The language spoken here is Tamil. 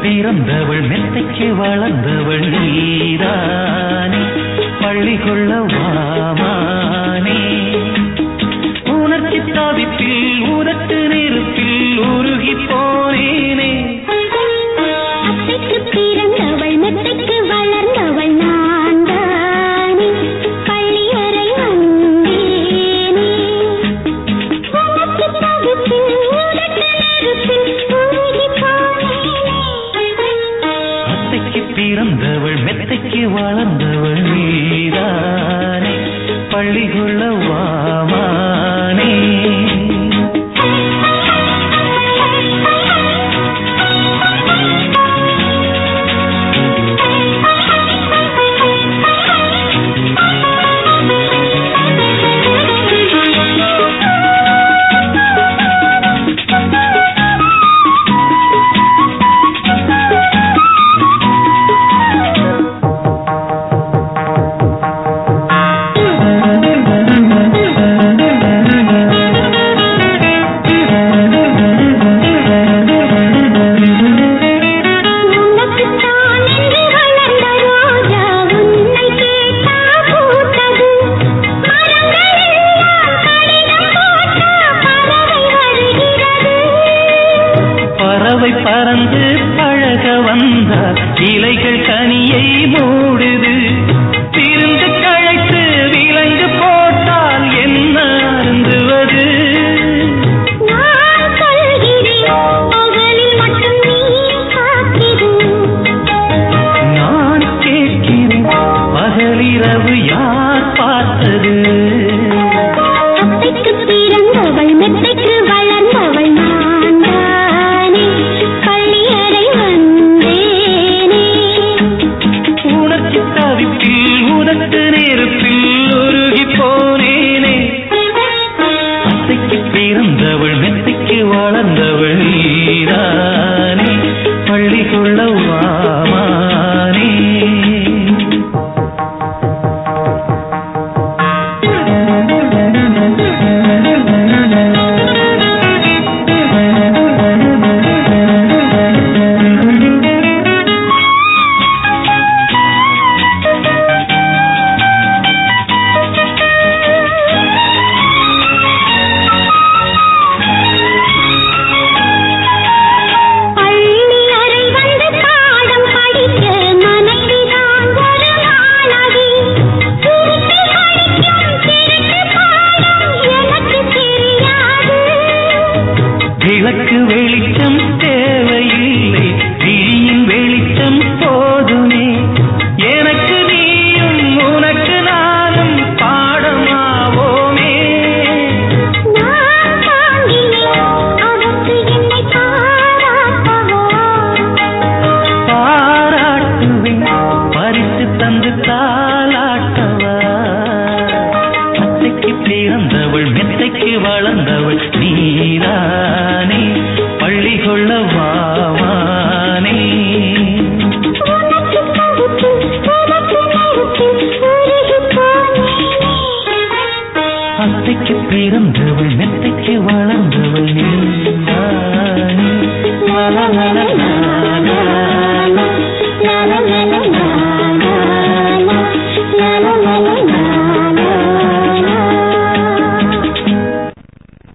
பிறந்தவள் மெத்தைக்கு வளர்ந்தவள் நீதானே பள்ளி கொள்ள வாமானே உணர்ச்சி தவிப்பில் உதட்டு நெருப்பில் உருகி போனேனே அத்தைக்கு பிறந்தவள் மெத்தைக்கு வளர்ந்தவள் நான் தானே பள்ளியறை வந்தேனே உனக்கு தவிப்பில் உதட்டு நெருப்பில் உருகி போனேனே அத்தைக்கு பிறந்தவள் மெத்தைக்கு வளர்ந்தவள் நீதானே பள்ளி கொள்ள வாமானே உனக்குத்தான் என்று வளர்ந்த ரோஜா உன்னை கேட்டா பூத்தது மரங்கள் எல்லாம் கடிதம் போட்டா பறவை வருகிறது பறவை பறந்து பழக வந்தார் இலைகள் கனியை மூடுது திருந்து கழைத்து விலங்கு போட்டால் என்ன அருந்துவது நான் சொல்கிறேன் பகலில் மட்டும் நீ காத்திரு நான் கேட்கிறேன் பகலிரவு யார் பார்த்தது அத்தைக்கு பிறந்தவள் மெத்தைக்கு வளர்ந்தவள் நான் தானே பள்ளியறை வந்தேனே உணர்ச்சி தவிப்பில் உதட்டு நெருப்பில் உருகி போனேனே அத்தைக்கு பிறந்தவள் மெத்தைக்கு வளர்ந்தவள் நீதானே பள்ளி கொள்ள வாமானே பள்ளி அறை வந்து பாடம் படிக்க மனதிதான் ஒரு மாணவி திருட்டு படிக்கும் திருட்டு பாடம் எனக்கு தெரியாது விளக்கு வெளிச்சம் தேவையில்லை விழியின் வெளிச்சம் போதுமே எனக்கு நீயும் உனக்கு நானும் பாடமாவோமே நான் தாங்கினேன் அதற்கு என்னை பாராட்டவா பாராட்டுவேன் பரிசு தந்து தாளாட்டவா அத்தைக்கு பிறந்தவள் மெத்தைக்கு வளர்ந்தவள் நீதானே பள்ளி கொள்ள வா